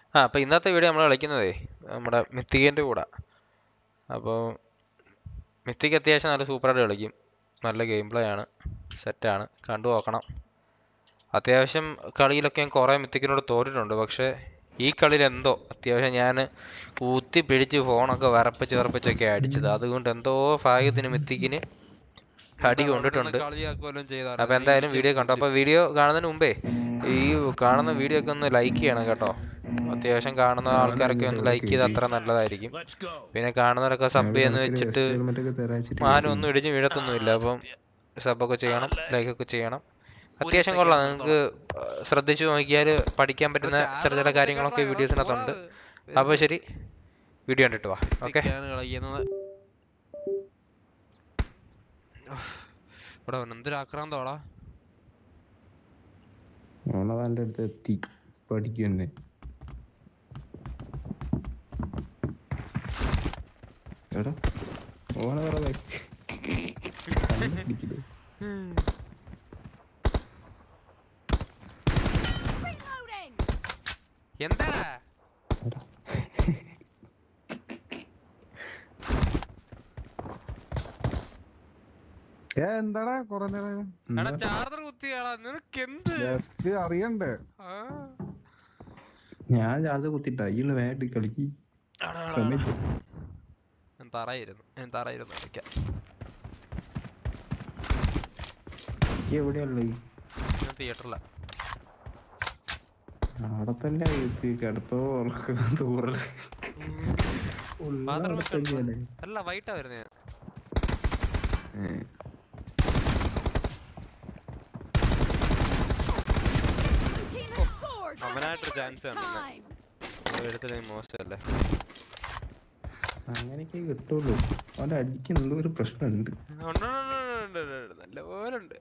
ആ അപ്പോൾ ഇന്നത്തെ വീഡിയോ നമ്മൾ കളിക്കുന്നതേ നമ്മുടെ മിത്തികേൻ്റെ കൂടെ അപ്പോൾ മിത്തിക്ക് അത്യാവശ്യം നല്ല സൂപ്പറായിട്ട് കളിക്കും നല്ല ഗെയിം പ്ലേ ആണ് സെറ്റാണ് കണ്ടു നോക്കണം അത്യാവശ്യം കളിയിലൊക്കെ ഞാൻ കുറേ മിത്തിക്കിനോട് തോറ്റിട്ടുണ്ട് പക്ഷേ ഈ കളിയിൽ എന്തോ അത്യാവശ്യം ഞാൻ ഊത്തി പിടിച്ച് ഫോണൊക്കെ വിറപ്പിച്ച് വിറപ്പിച്ചൊക്കെ അടിച്ചത് അതുകൊണ്ട് എന്തോ ഭാഗ്യത്തിന് മിത്തിക്കിന് അടി കൊണ്ടിട്ടുണ്ട് അപ്പോൾ എന്തായാലും വീഡിയോ കണ്ടോ അപ്പോൾ വീഡിയോ കാണുന്നതിന് മുമ്പേ ഈ കാണുന്ന വീഡിയോ ഒക്കെ ഒന്ന് ലൈക്ക് ചെയ്യണം കേട്ടോ അത്യാവശ്യം കാണുന്ന ആൾക്കാരൊക്കെ ഒന്ന് ലൈക്ക് ചെയ്ത് അത്ര നല്ലതായിരിക്കും പിന്നെ കാണുന്നവരൊക്കെ സബ് ചെയ്യുന്ന വെച്ചിട്ട് മാനം ഒന്നും ഇടിഞ്ഞ് വീഴത്തൊന്നുമില്ല അപ്പം സബൊക്കെ ചെയ്യണം ലൈക്കൊക്കെ ചെയ്യണം അത്യാവശ്യം കൊള്ളാം നിങ്ങൾക്ക് ശ്രദ്ധിച്ചു നോക്കിയാൽ പഠിക്കാൻ പറ്റുന്ന ചില ചില കാര്യങ്ങളൊക്കെ വീഡിയോസിനകത്തുണ്ട് അപ്പോൾ ശരി വീഡിയോ കണ്ടിട്ട് വാ ഓക്കെ കളിക്കുന്നത് ഇവിടെ എന്തൊരു ആക്രാന്തോടാ ഓണതാൻ്റെ അടുത്ത് എത്തി പഠിക്കും തന്നെ എടാ ഓണ പറ എന്താടാ ഏ എന്താടാ കൊറേ നേരം എടാ ചാർജർ കുത്തിയാടാ നിനക്ക് എന്ത് ജസ്റ്റ് അറിയണ്ടേ ആ. ഞാൻ ചാർജ് കുത്തിട്ടാ ഈ ഒന്ന് വേണ്ടി കളിക്ക് എടാ, എടാ, എടാ. ശ്രമിച്ചു ഞാൻ തറയിരുന്നു ഞാൻ തറയിരുന്നു കളിക്കാം എവിടെയുള്ളത് ഞാൻ തിയേറ്ററില അവിടെ തന്നെ കിടത്തോ ദൂരെ മാത്രം വെച്ചോണ്ട് അല്ല വൈകിട്ടാ വരുന്നത് അവനായിട്ടൊരു ചാൻസ് തന്നെ എടുത്തത് മോശമല്ലേ അങ്ങനെയൊക്കെ കിട്ടുള്ളൂ അവന്റെ അടിക്ക് എന്തോ ഒരു പ്രശ്നമുണ്ട് ഉണ്ട്, ഉണ്ട്, ഉണ്ട്, ഉണ്ട്, ഉണ്ട്, നല്ല പോലെ ഉണ്ട്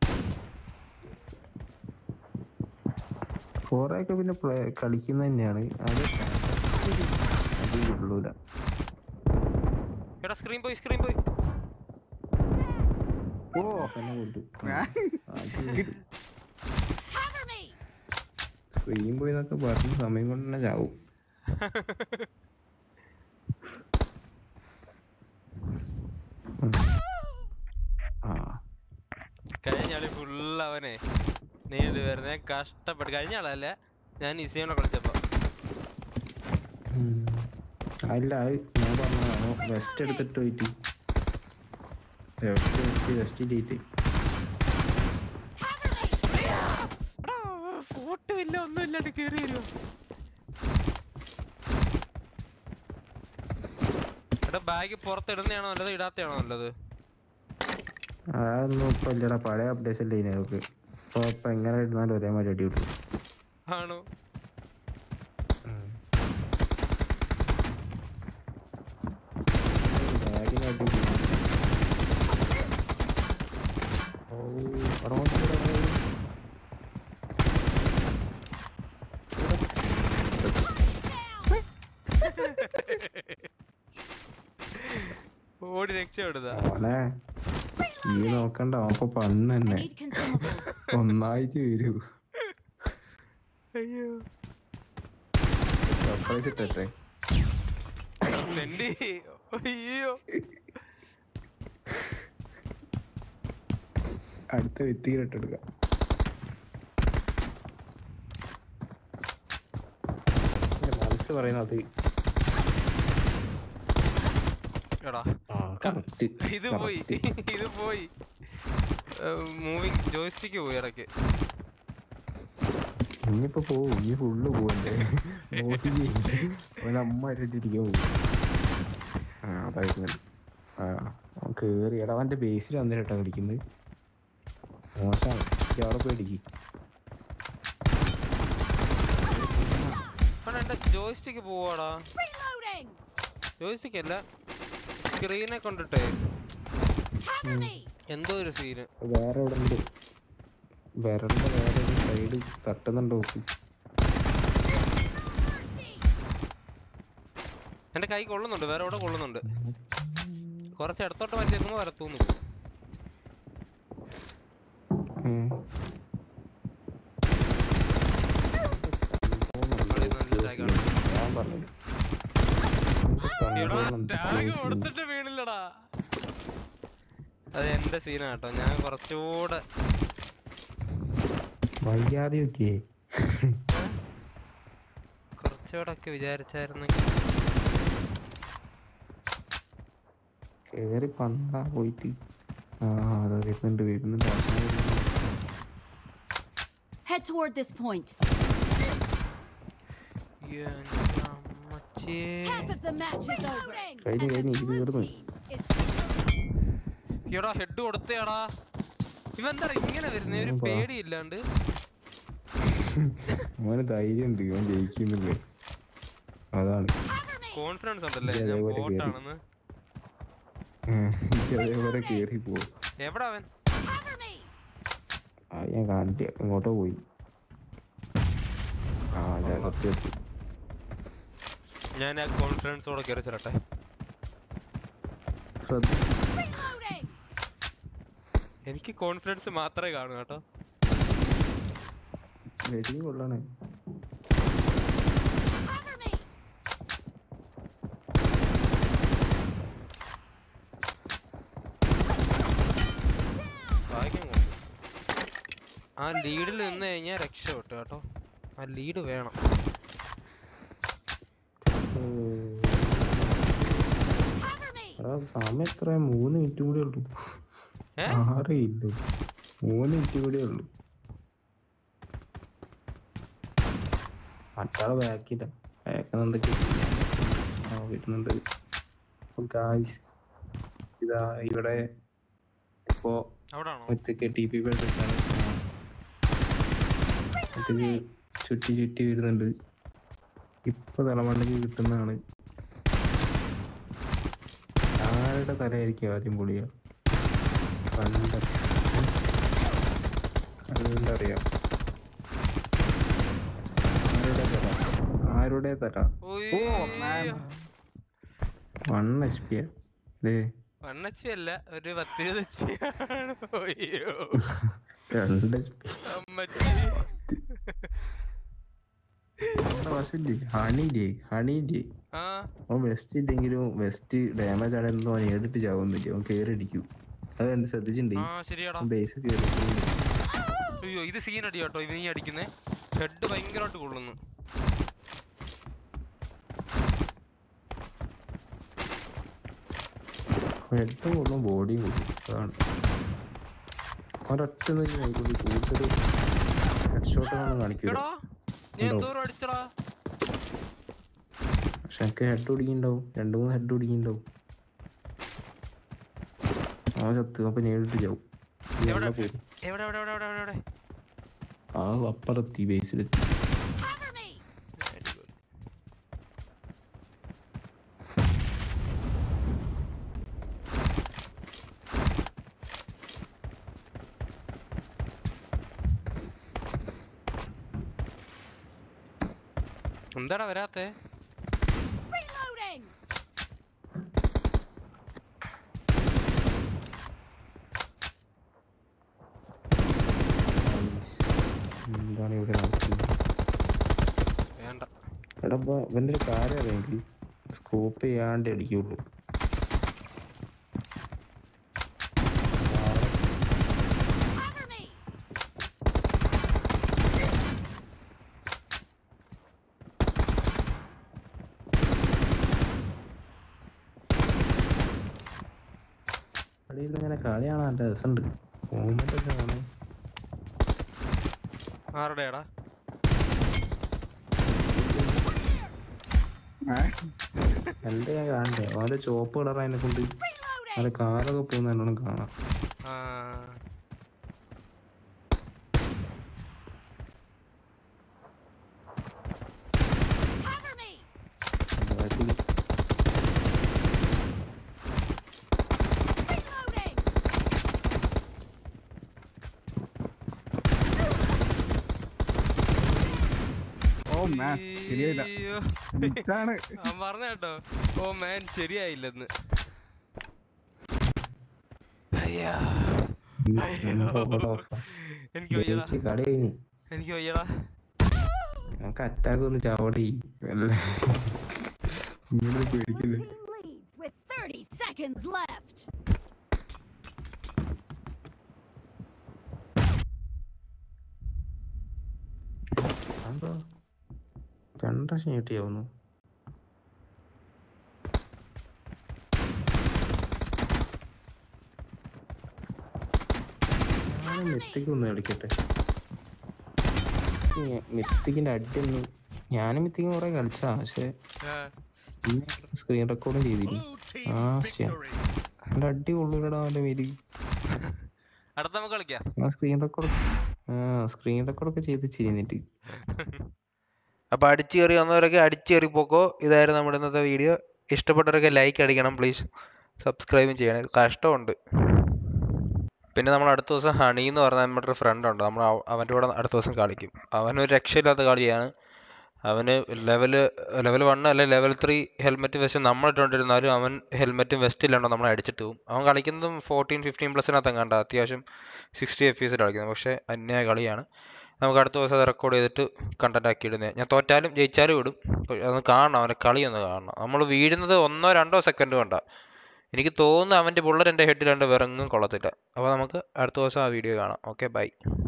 ഫോറൊക്കെ പിന്നെ പ്ലേ- കളിക്കുന്ന തന്നെയാണ് അത് അത് കൊള്ളൂല എടാ സ്ക്രീൻ പോയി സ്ക്രീൻ പോയി ഓ തന്നെ കൊണ്ടു സ്ക്രീൻ പോയി എന്നൊക്കെ പറഞ്ഞ സമയം കൊണ്ട് തന്നെ ചാവും ഉം. ആ കഴിഞ്ഞ കളി ഫുള്ള് അവനെ നീണ്ട് വരുന്നേ കഷ്ടപ്പെട്ട് കഴിഞ്ഞ ആളല്ലേ ഞാൻ ഇസിയോടെ കളിച്ചപ്പോ ഉം. അല്ല അത് ഞാൻ പറഞ്ഞതാണോ വെസ്റ്റ് എടുത്തിട്ട് പോയിട്ട് വെസ്റ്റ് വെസ്റ്റ് വെസ്റ്റ് ഇട്ടിട്ട് ഫോട്ടോ ഇല്ല ഒന്നും ഇല്ലാണ്ട് കേറി വരുമോ എടാ ബാഗ് പുറത്തിടുന്നതാണോ നല്ലത് ഇടാത്തയാണോ നല്ലത് അതൊന്നും ഇപ്പൊ ഇല്ലടാ പഴയ അപ്ഡേഷൻ അല്ലേ നമുക്ക് ഇപ്പൊ ഇപ്പൊ എങ്ങനെ ഇടുന്നാലും ഒരേ മാതിരി അടി കിട്ടും ആണോ ബാഗിന് അടി കിട്ടും. ഓ, അവിടെ നോക്കിയെടാ, അവിടെ. ഓടി രക്ഷപ്പെടുതാ മോനെ ഈ നോക്കണ്ട അവൻ ഇപ്പൊ പണ്ണ് തന്നെ ഒന്നായിട്ട് വരൂ അയ്യോ സർപ്രൈസ് ഇട്ടെ തെണ്ടി അയ്യോ അടുത്ത വ്യക്തിയിലിട്ടെടുക്ക മനസ്സ് പറയുന്നത് എടാ ആ, correct, ഇത് പോയി correct. ഇത് പോയി മൂവിങ് ജോയിസ്റ്റിക്ക് പോയി ഇടയ്ക്ക് ഇനിയിപ്പോ പോവും ഇനി ഫുള്ള് പോവണ്ടേ നോക്കിക്കേ അവൻ അമ്മ ഇട്ടിരിക്കാൻ പോകും ആ അതായിരുന്നു ആ അവൻ കേറി എടാ അവന്റെ ബേസിൽ വന്നിട്ടാ കളിക്കുന്നത് മോശമാണ് ഇജ്ജ് അവിടെ പോയി അടിക്ക് അവൻ എന്റെ ജോയിസ്റ്റിക്ക് പോവാടാ ജോയിസ്റ്റിക്ക് അല്ല സ്ക്രീനെ കൊണ്ടിട്ടേ എന്തോ ഒരു സീന് വേറെ എവിടെ ഉണ്ട് വിരലിന്റെ വേറെ ഒരു സൈഡ് തട്ടുന്നുണ്ട് നോക്ക് എന്റെ കൈ കൊള്ളുന്നുണ്ട് വേറെ എവിടെ കൊള്ളുന്നുണ്ട് കുറച്ച് ഇടത്തോട്ട് മാറ്റി വെക്കുമ്പോ വരത്തൂന്ന് പോകും ഉം. കളി നല്ല lag ആണ്. എടാ കൊണ്ടുവന്ന് ടാഗ് close ചെയ്യും. കൊടുത്തിട്ട് വീണില്ലടാ അത് എന്റെ സീനാ കേട്ടോ ഞാൻ കുറച്ചുകൂടെ വയ്യാതെയൊക്കെ കുറച്ചുകൂടെ ഒക്കെ വിചാരിച്ചായിരുന്നെങ്കിൽ കേറി പണ്ടാ പോയിട്ട് ആ അതാ വരുന്നുണ്ട് വരുന്നുണ്ട് ആശാൻ വരുന്നുണ്ട്. Head toward this point. എന്റെ അമ്മച്ചേ Half of the match is over. കഴിഞ്ഞു And കഴിഞ്ഞു the ഇത് blue തീർന്നു team is എടാ ഹെഡ് കൊടുത്തേടാ ഇവൻ എന്താ ഇങ്ങനെ വരുന്നേ ഒരു ഉം, വാ. പേടിയില്ലാണ്ട് അവന് ധൈര്യം ഉണ്ട് അവൻ ജയിക്കുന്നില്ലേ അതാണ് കോൺഫിഡൻസ് ഉണ്ടല്ലേ ഇത് ഞാൻ അതേപോലെ കേറി. ബോട്ടാണെന്ന് ഉം. എനിക്ക് അതേപോലെ കേറി പോവും എവിടാ അവൻ cover me. ആ ഞാൻ കാണില്ല ഇങ്ങോട്ടോ പോയി ആ ജഗത്ത് ഞാൻ ആ കോൺഫിഡൻസോടെ കയറി ചെല്ലട്ടെ Reloading. എനിക്ക് കോൺഫിഡൻസ് മാത്രമേ കാണൂ കേട്ടോ വെടി കൊള്ളണേ Cover me. ഭാഗ്യം കൊണ്ട് ആ ലീഡിൽ നിന്ന് കഴിഞ്ഞാൽ രക്ഷപ്പെട്ടു കേട്ടോ ആ ലീഡ് വേണം Cover me. എടാ സമയം എത്ര മൂന്ന് മിനിറ്റ് കൂടെ ഉള്ളൂ ഏ ആറ് ഇല്ല മൂന്ന് മിനിറ്റ് കൂടെ ഉള്ളൂ മറ്റാളെ ബാക്കില്ല ബാക്കിൽ എന്തൊക്കെ ആ വരുന്നുണ്ട് ഗായ്സ് ഇതാ ഇവിടെ ഇപ്പോ അവിടാണോ ഒറ്റക്ക് ടി പി എടുത്താണ് ഒറ്റക്ക് ചുറ്റി ചുറ്റി വരുന്നുണ്ട് ഇപ്പൊ തലമണ്ടയ്ക്ക് കിട്ടുന്നതാണ് ആരുടെ തലയായിരിക്കും ആദ്യം പൊളിയ കണ്ട കണ്ടറിയാം ആരുടെ തല ആരുടെ തല ഓയ്യോ. വൺ എച്ച് പി അല്ലേ വൺ എച്ച് പി അല്ല ഒരു പത്തിരുപത് എച്ച് പി ആണ് അയ്യോ രണ്ട് എച്ച് പി അമ്മച്ചി പക്ഷേ ഹണിയില്ലേ ഹണിയില്ലേ ആ അവൻ വെസ്റ്റ് ഇല്ലെങ്കിലും വെസ്റ്റ് ഡാമേജ് ആണെന്നോ അവൻ ഏടിട്ട് ചാവുന്നില്ല അവൻ കേറി അടിക്കും അത് കണ്ട് ശ്രദ്ധിച്ചിട്ടുണ്ട് ആ ശരിയാടാ ബേസ് കേറി അയ്യോ ഇത് സീൻ അടി കേട്ടോ ഇവൻ ഈ അടിക്കുന്നേ ഹെഡ് ഭയങ്കരമായിട്ട് കൊള്ളുന്നു ഹെഡും കൊള്ളും ബോഡിയും കൊള്ളും അതാണ് ഒരൊറ്റ കൂടുതൽ ഹെഡ് ഷോട്ട് ഒന്നും കാണിക്കില്ല എടാ ഞാൻ എന്തോരം അടിച്ചടാ പക്ഷെ എനിക്ക് ഹെഡ് ഒടിക്കുന്നുണ്ടാവും രണ്ടു മൂന്ന് ഹെഡ് ഒടിക്കുന്നുണ്ടാവും അവൻ ചത്ത് അപ്പൊ നേരിട്ട് ചാവും ഈ എവിടെ? വെള്ളം പോയി. എവിടെ എവിടെ എവിടെ എവിടെ എവിടെ എവിടെ ആ അപ്പുറത്തി ബേസിലെത്തി Cover me. അടിപൊളി. എന്താടാ വരാത്തെ Reloading. എന്താണ് ഇവിടെ നടക്കുന്നത് വേണ്ട എടാ ഇപ്പൊ ഇവന്റെ ഒരു കാര്യം അറിയാമെങ്കിൽ സ്കോപ്പ് ചെയ്യാണ്ട് അടിക്കുള്ളൂ Cover me. കളിയിൽ ഇങ്ങനെ കളി കാണാൻ നല്ല രസമുണ്ട് മൂമെന്റ് ഒക്കെ കാണാൻ ആരുടെയാടാ എന്റെ ഞാൻ കാണണ്ടേ അവന്റെ ചോപ്പ് കളർ അതിനെ കൊണ്ട് Reloading. അവന്റെ കാലൊക്കെ പോകുന്ന നല്ലോണം കാണാം ആ Cover me. ബാക്കി Reloading. ഓ മാൻ ശരിയായില്ല അയ്യോ. ഇതാണ് അവൻ പറഞ്ഞ കേട്ടോ ഓ മാൻ ശരിയായില്ലെന്ന് അയ്യാ എനിക്ക് വയ്യടാ ജയിച്ച് കളി കഴിഞ്ഞു എനിക്ക് വയ്യടാ നമുക്ക് അറ്റാക്ക് ഒന്ന് ചാവടി വല്ല ഇങ്ങനെ പേടിക്കില്ലേ 30 seconds left. എന്താ രണ്ടാശം കിട്ടിയാവുന്നു മിത്തിക്ക് ഒന്ന് കളിക്കട്ടെ മിത്തിക്കിന്റെ അടിയൊന്നും ഞാനും മിത്തിക്ക് കുറെ കളിച്ചാ പക്ഷെ സ്ക്രീൻ റെക്കോർഡും ചെയ്തിരുന്നു ആ ശ്ശെ. എന്റെ അടി കൊള്ളൂലടാ അവന്റെ മേല് അടുത്ത നമുക്ക് കളിക്കാം ആ സ്ക്രീൻ റെക്കോർഡ് ആ സ്ക്രീൻ റെക്കോർഡൊക്കെ ചെയ്ത് ചിരിന്നിട്ട് അപ്പോൾ അടിച്ചു കയറി വന്നവരൊക്കെ അടിച്ചു കയറി പോക്കോ ഇതായിരുന്നു നമ്മുടെ ഇന്നത്തെ വീഡിയോ ഇഷ്ടപ്പെട്ടവരൊക്കെ ലൈക്ക് അടിക്കണം പ്ലീസ് സബ്സ്ക്രൈബും ചെയ്യണം കഷ്ടമുണ്ട് പിന്നെ നമ്മൾ അടുത്ത ദിവസം ഹണി എന്ന് പറഞ്ഞ നമ്മുടെ ഒരു ഫ്രണ്ട് ഉണ്ട് നമ്മൾ അവ- അവൻ്റെ കൂടെ അടുത്ത ദിവസം കളിക്കും അവനൊരു രക്ഷയില്ലാത്ത കളിയാണ് അവന് ലെവൽ ലെവൽ വൺ അല്ലെ ലെവൽ ത്രീ ഹെൽമെറ്റ് വെസ്റ്റ് നമ്മൾ ഇട്ടുകൊണ്ടിരുന്നാലും അവൻ ഹെൽമെറ്റും വെസ്റ്റ് ഇല്ലാണ്ടോ നമ്മളെ അടിച്ചിട്ട് പോകും അവൻ കളിക്കുന്നതും ഫോർട്ടീൻ ഫിഫ്റ്റീൻ പ്ലസിനകത്ത് കണ്ട അത്യാവശ്യം സിക്സ്റ്റി എഫ് എസിൽ കളിക്കുന്നത് പക്ഷേ അന്യായ കളിയാണ് നമുക്ക് അടുത്ത ദിവസം അത് റെക്കോർഡ് ചെയ്തിട്ട് കണ്ടന്റ് ആക്കി ഇടുന്നത് ഞാൻ തോറ്റാലും ജയിച്ചാലും ഇടും പക്ഷെ അതൊന്ന് കാണണം അവൻ്റെ കളി ഒന്ന് കാണണം നമ്മൾ വീഴുന്നത് ഒന്നോ രണ്ടോ സെക്കൻഡ് കൊണ്ടാ എനിക്ക് തോന്നുന്നു അവൻ്റെ ബുള്ളറ്റ് എൻ്റെ ഹെഡിലുണ്ട് വേറെ എങ്ങും കൊള്ളത്തില്ല അപ്പോൾ നമുക്ക് അടുത്ത ദിവസം ആ വീഡിയോ കാണാം ഓക്കെ ബൈ